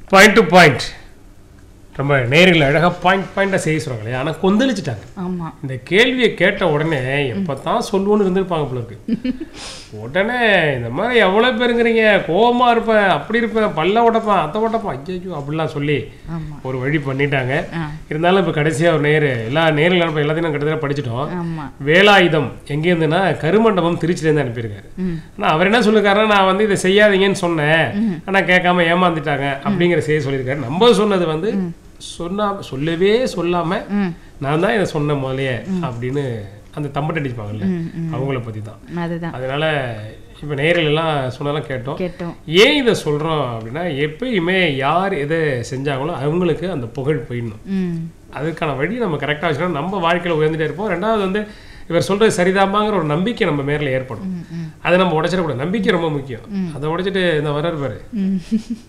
Point to point ரொம்ப நேரில் அழகாக பாயிண்ட் பாயிண்டாக செய்ய சொல்கிறாங்களே ஆனால் கொந்தளிச்சிட்டாங்க ஆமா இந்த கேள்வியை கேட்ட உடனே எப்போ தான் சொல்லுவோன்னு இருந்திருப்பாங்க போல இருக்கு உடனே இந்த மாதிரி எவ்வளோ பேருங்கிறீங்க கோவமா இருப்பேன் அப்படி இருப்பேன் பல்ல உடப்பேன் அத்தை உடப்பேன் ஐயோ அப்படிலாம் சொல்லி ஆமா ஒரு வழி பண்ணிட்டாங்க ஆ. இருந்தாலும் இப்போ கடைசியாக ஒரு நேர் எல்லா நேரில் அனுப்ப எல்லாத்தையும் நான் கிட்டத்தட்ட படிச்சிட்டோம் ஆமா வேலாயுதம் எங்கேருந்துன்னா கருமண்டபம் திருச்சிலேருந்து அனுப்பியிருக்காரு ம் ஆனால் அவர் என்ன சொல்லிருக்காருன்னா நான் வந்து இதை செய்யாதீங்கன்னு சொன்னேன் ஆனால் கேட்காம ஏமாந்துட்டாங்க அப்படிங்கிற செய்ய சொல்லியிருக்காரு நம்ம சொன்னது வந்து சொன்னா சொல்லவே சொல்லாம ம் நான் தான் இதை சொன்னேன் முதலையே அப்படின்னு அந்த தம்பட்டை அடிப்பாங்கல்ல ம், ம். அவங்கள பற்றி தான் அதுதான் அதனால இப்போ நேரில் எல்லாம் சொன்னதெல்லாம் கேட்டோம் கேட்டோம் ஏன் இதை சொல்கிறோம் அப்படின்னா எப்பயுமே யார் எதை செஞ்சாங்களோ அவங்களுக்கு அந்த புகழ் போயிடணும் ம் அதுக்கான வழி நம்ம கரெக்டாக வச்சுக்கணும் நம்ம வாழ்க்கையில் உயர்ந்துட்டே இருப்போம் ரெண்டாவது வந்து இவர் சொல்றது சரிதாமாங்கிற ஒரு நம்பிக்கை நம்ம மேரில் ஏற்படும் ம், ம் அதை நம்ம உடைச்சிடக்கூடாது நம்பிக்கை ரொம்ப முக்கியம் அதை உடைச்சிட்டு இந்த வர்றாரு பாரு ம்.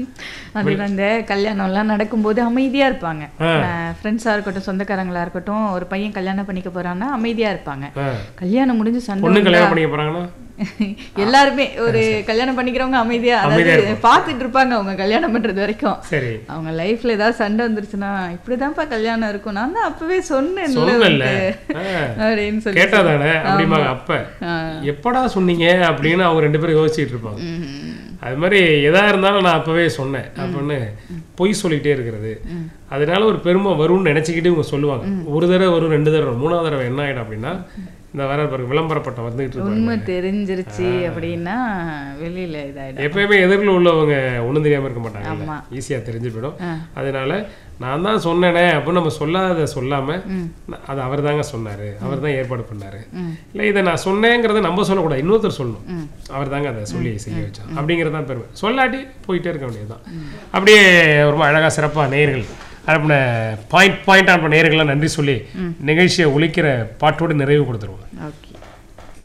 அது இந்த கல்யாணம்லாம் நடக்கும்போது அமைதியா இருப்பாங்க ஃப்ரெண்ட்ஸா இருக்கட்டும் சொந்தக்காரங்களா இருக்கட்டும் ஒரு பையன் கல்யாணம் பண்ணிக்க போறான்னா அமைதியா இருப்பாங்க ஆ. கல்யாணம் முடிஞ்சு சண்டை பொண்ணு வந்தா- கல்யாணம் பண்ணிக்க போறாங்கன்னா எல்லாருமே ஒரு கல்யாணம் பண்ணிக்கிறவங்க அமைதியா அதாவது பார்த்துட்டு இருப்பாங்க அவங்க கல்யாணம் பண்றது வரைக்கும் சரி அவங்க லைஃப்ல ஏதாவது சண்டை வந்துருச்சுன்னா இப்படிதான்ப்பா கல்யாணம் இருக்கும் நான் தான் அப்பவே சொன்னேன்ல சொல்லல உனக்கு. ஆ. அப்படின்னு சொல்லி கேட்டாதானே அப்படிம்பாங்க அப்ப ஆ. எப்படா சொன்னீங்க அப்படின்னு அவங்க ரெண்டு பேரும் யோசிச்சுட்டு இருப்பாங்க ம், அது மாதிரி எதா இருந்தாலும் நான் அப்பவே சொன்னேன் அப்படின்னு பொய் சொல்லிக்கிட்டே இருக்கிறது அதனால ஒரு பெருமை வரும்னு நினைச்சுக்கிட்டு இவங்க சொல்லுவாங்க ஒரு தடவை வரும் ரெண்டு தடவை வரும் மூணாவது தடவை என்ன ஆயிடும் அப்படின்னா இந்த வர பிறகு விளம்பரப்பட்டம் வந்துகிட்டு இருப்பாங்க உண்மை தெரிஞ்சிருச்சு அப்படின்னா வெளியில இதாயிடும் எப்பயுமே எதிரில் உள்ளவங்க ஒண்ணும் தெரியாம இருக்க மாட்டாங்க ஆமா. ஈஸியா தெரிஞ்சு போயிடும் ஆ. அதனால நான் தான் சொன்னேனே அப்படின்னு நம்ம சொல்லாத சொல்லாம ம். ந- அது அவர் தாங்க சொன்னாரு அவர் தான் ஏற்பாடு பண்ணாரு ம். இல்ல இதை நான் சொன்னேங்கிறத நம்ம சொல்லக்கூடாது இன்னொருத்தர் சொல்லணும் ம். அவர் தாங்க அதை சொல்லி செய்ய வச்சார் அப்படிங்கிறது தான் பெருமை சொல்லாட்டி போயிட்டே இருக்க வேண்டியதுதான் அப்படியே ரொம்ப அழகா சிறப்பா நேயர்கள் அனுப்பின பாயிண்ட் பாயிண்ட் அனுப்பின நேயர்கள்லாம் நன்றி சொல்லி நிகழ்ச்சியை ஒழிக்கிற பாட்டோடு நிறைவு கொடுத்துருவோம் ஓகே